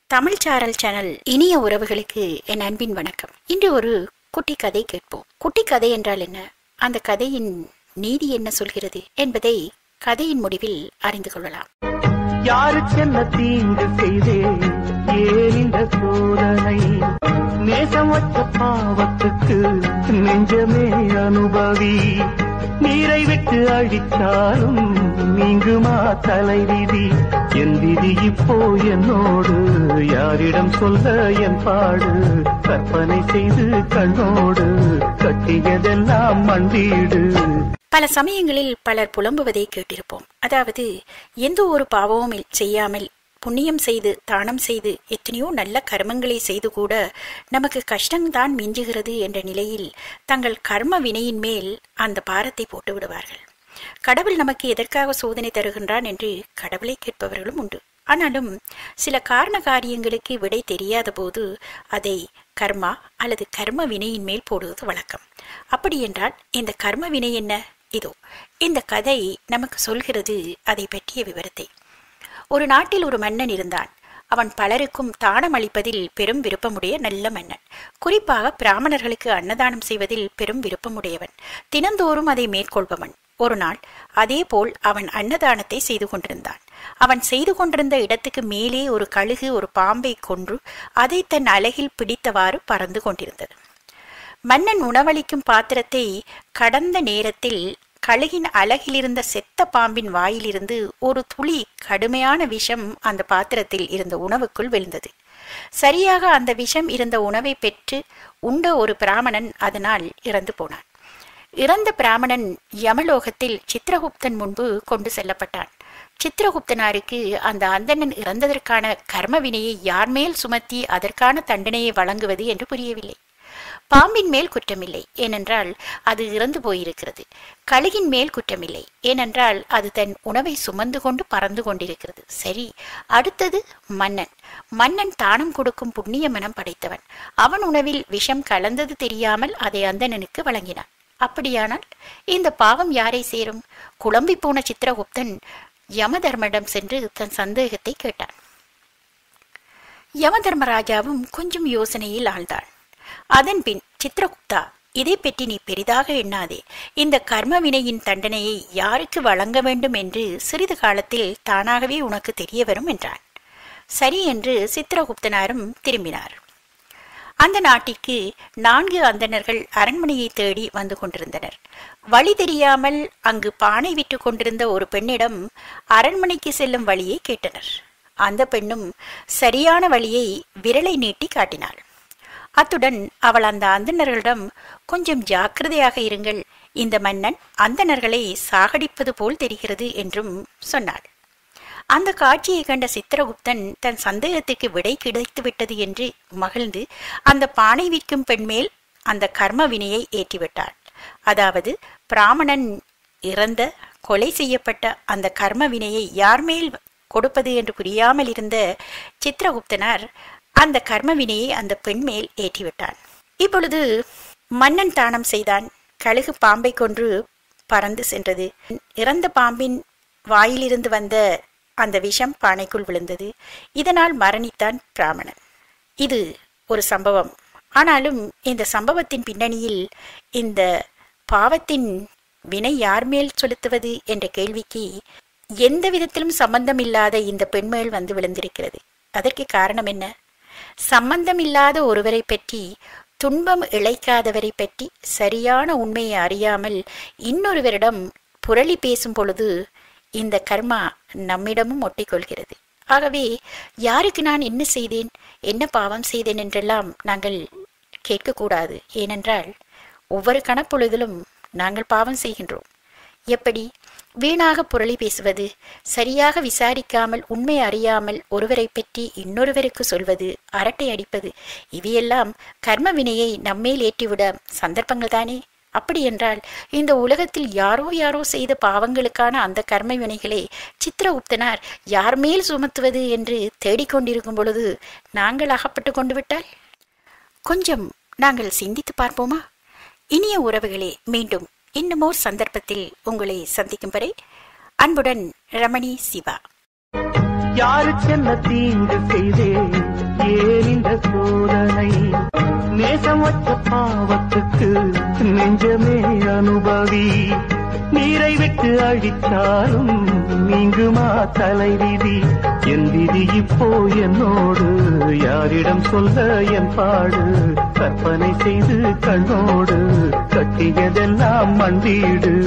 தமிழ் சாரல் சேனல் இனிய உறவுகளுக்கு என் அன்பின் வணக்கம் இன்று ஒரு குட்டி கதை கேட்போம் குட்டி கதை என்றால் என்ன அந்த கதையின் நீதி என்ன சொல்கிறது என்பதை கதையின் முடிவில் அறிந்து கொள்ளலாம் யாருக்கென்ன தீங்கு செய்தேன் ஏன் இந்த சோதனை நேசம் வச்ச பாவத்துக்கு நெஞ்சமே அனுபவி நீரை விட்டு அழிச்சாலும் நீங்குமா தலைவிதி என் விதி இப்போ என்னோடு யாரிடம் சொல்ல என் பாடு கற்பனை செய்து கண்ணோடு கட்டியதெல்லாம் மண் வீடு பல சமயங்களில் பலர் புலம்புவதை கேட்டிருப்போம் அதாவது எந்த ஒரு பாவமும் இல்- செய்யாமல் புண்ணியம் செய்து தானம் செய்து எத்தனையோ நல்ல கர்மங்களை செய்து கூட நமக்கு கஷ்டம்தான் மிஞ்சுகிறது என்ற நிலையில் தங்கள் கர்ம வினையின் மேல் அந்த பாரத்தை போட்டு விடுவார்கள் கடவுள் நமக்கு எதற்காக சோதனை தருகின்றான் என்று கடவுளை கேட்பவர்களும் உண்டு ஆனாலும் சில காரண காரியங்களுக்கு விடை தெரியாத போது அதை கர்மா அல்லது கர்ம வினையின் மேல் போடுவது வழக்கம் அப்படி என்றால் இந்த கர்ம வினை என்ன இதோ இந்த கதை நமக்கு சொல்கிறது அதை பற்றிய விவரத்தை ஒரு நாட்டில் ஒரு மன்னன் இருந்தான் அவன் பலருக்கும் தானம் அளிப்பதில் பெரும் விருப்பமுடைய நல்ல மன்னன் குறிப்பாக பிராமணர்களுக்கு அன்னதானம் செய்வதில் பெரும் விருப்பமுடையவன் தினந்தோறும் அதை மேற்கொள்பவன் ஒரு நாள் அதேபோல் அவன் அன்னதானத்தை செய்து கொண்டிருந்தான் அவன் செய்து கொண்டிருந்த இடத்துக்கு மேலே ஒரு கழுகு ஒரு பாம்பை கொன்று அதை தன் அலகில் பிடித்தவாறு பறந்து கொண்டிருந்தது மன்னன் உணவளிக்கும் பாத்திரத்தை கடந்த நேரத்தில் கழுகின் அலகிலிருந்த செத்த பாம்பின் வாயிலிருந்து ஒரு துளி கடுமையான விஷம் அந்த பாத்திரத்தில் இருந்த உணவுக்குள் விழுந்தது சரியாக அந்த விஷம் இருந்த உணவை பெற்று உண்ட ஒரு பிராமணன் அதனால் இறந்து போனான் இறந்த பிராமணன் யமலோகத்தில் சித்திரகுப்தன் முன்பு கொண்டு செல்லப்பட்டான் சித்திரகுப்தனாருக்கு அந்த அந்தணன் இறந்ததற்கான கர்ம வினையை யார் மேல் சுமத்தி அதற்கான தண்டனையை வழங்குவது என்று புரியவில்லை பாம்பின் மேல் குற்றமில்லை ஏனென்றால் அது இறந்து போயிருக்கிறது கழுகின் மேல் குற்றமில்லை ஏனென்றால் அது தன் உணவை சுமந்து கொண்டு பறந்து கொண்டிருக்கிறது சரி அடுத்தது மன்னன் மன்னன் தானம் கொடுக்கும் புண்ணிய மனம் படைத்தவன் அவன் உணவில் விஷம் கலந்தது தெரியாமல் அதை அந்தணனுக்கு வழங்கினான் அப்படியானால் இந்த பாவம் யாரை சேரும் குழம்பி போன சித்திரகுப்தன் யமதர்மனிடம் சென்று தன் சந்தேகத்தை கேட்டான் யமதர்மராஜாவும் கொஞ்சம் யோசனையில் ஆழ்ந்தான் அதன் பின் சித்திரகுப்தா இதை பற்றி நீ பெரிதாக எண்ணாதே இந்த கர்ம வினையின் தண்டனையை யாருக்கு வழங்க வேண்டும் என்று சிறிது காலத்தில் தானாகவே உனக்கு தெரிய வரும் என்றான் சரி என்று சித்திரகுப்தனாரும் திரும்பினார் அந்த நாட்டிற்கு நான்கு அந்தணர்கள் அரண்மனையை தேடி வந்து கொண்டிருந்தனர் வழி தெரியாமல் அங்கு பானை விட்டு கொண்டிருந்த ஒரு பெண்ணிடம் அரண்மனைக்கு செல்லும் வழியை கேட்டனர் அந்த பெண்ணும் சரியான வழியை விரலை நீட்டி காட்டினாள் அத்துடன் அவள் அந்த அந்தணர்களிடம் கொஞ்சம் ஜாக்கிரதையாக இருங்கள் இந்த மன்னன் அந்தணர்களை சாகடிப்பது போல் தெரிகிறது என்றும் சொன்னாள் அந்த காட்சியை கண்ட சித்திரகுப்தன் தன் சந்தேகத்துக்கு விடை கிடைத்து விட்டது என்று மகிழ்ந்து அந்த பானை விற்கும் பெண் மேல் அந்த கர்ம வினையை ஏற்றிவிட்டாள் அதாவது பிராமணன் இறந்த கொலை செய்யப்பட்ட அந்த கர்ம வினையை யார் மேல் கொடுப்பது என்று புரியாமல் இருந்த சித்திரகுப்தனார் அந்த கர்ம வினையை அந்த பெண் மேல் ஏற்றிவிட்டான் இப்பொழுது மன்னன் தானம் செய்தான் கழுகு பாம்பை கொன்று பறந்து சென்றது இறந்த பாம்பின் வாயிலிருந்து வந்த அந்த விஷம் பானைக்குள் விழுந்தது இதனால் மரணித்தான் பிராமணன் இது ஒரு சம்பவம் ஆனாலும் இந்த சம்பவத்தின் பின்னணியில் இந்த பாவத்தின் வினை யார் மேல் செலுத்துவது என்ற கேள்விக்கு எந்த விதத்திலும் சம்பந்தமில்லாத இந்த பெண் மேல் வந்து விழுந்திருக்கிறது அதற்கு காரணம் என்ன சம்பந்தமில்லாத ஒருவரை பற்றி துன்பம் இழைக்காதவரை பற்றி சரியான உண்மையை அறியாமல் இன்னொருவரிடம் புரளி பேசும் பொழுது இந்த கர்மா நம்மிடமும் ஒட்டிக்கொள்கிறது ஆகவே யாருக்கு நான் என்ன செய்தேன் என்ன பாவம் செய்தேன் என்றெல்லாம் நாங்கள் கேட்கக்கூடாது ஏனென்றால் ஒவ்வொரு கணப்பொழுதிலும் நாங்கள் பாவம் செய்கின்றோம் எப்படி வீணாக புரளி பேசுவது சரியாக விசாரிக்காமல் உண்மை அறியாமல் ஒருவரை பற்றி இன்னொருவருக்கு சொல்வது அரட்டை அடிப்பது இவையெல்லாம் கர்ம வினையை நம்மேல் ஏற்றிவிட சந்தர்ப்பங்கள் தானே அப்படி என்றால் இந்த உலகத்தில் யாரோ யாரோ செய்த பாவங்களுக்கான அந்த கர்ம வினைகளை சித்திரகுப்தனார் யார் மேல் சுமத்துவது என்று தேடிக்கொண்டிருக்கும் பொழுது நாங்கள் அகப்பட்டு கொண்டு விட்டால் கொஞ்சம் நாங்கள் சிந்தித்து பார்ப்போமா இனிய உறவுகளே மீண்டும் இன்னுமோர் சந்தர்ப்பத்தில் உங்களை சந்திக்கும் வரை அன்புடன் ரமணி சிவா யாருக்கென்ன தீங்கு செய்தேன் ஏன் இந்த சோதனை நேசம் வச்ச பாவத்துக்கு நெஞ்சமே அனுபவி நீரை விட்டு அழித்தாலும் நீங்குமா தலைவிதி என் விதி இப்போ என்னோடு யாரிடம் சொல்ல என் பாடு கற்பனை செய்து கண்ணோடு கட்டியதெல்லாம் மண் வீடு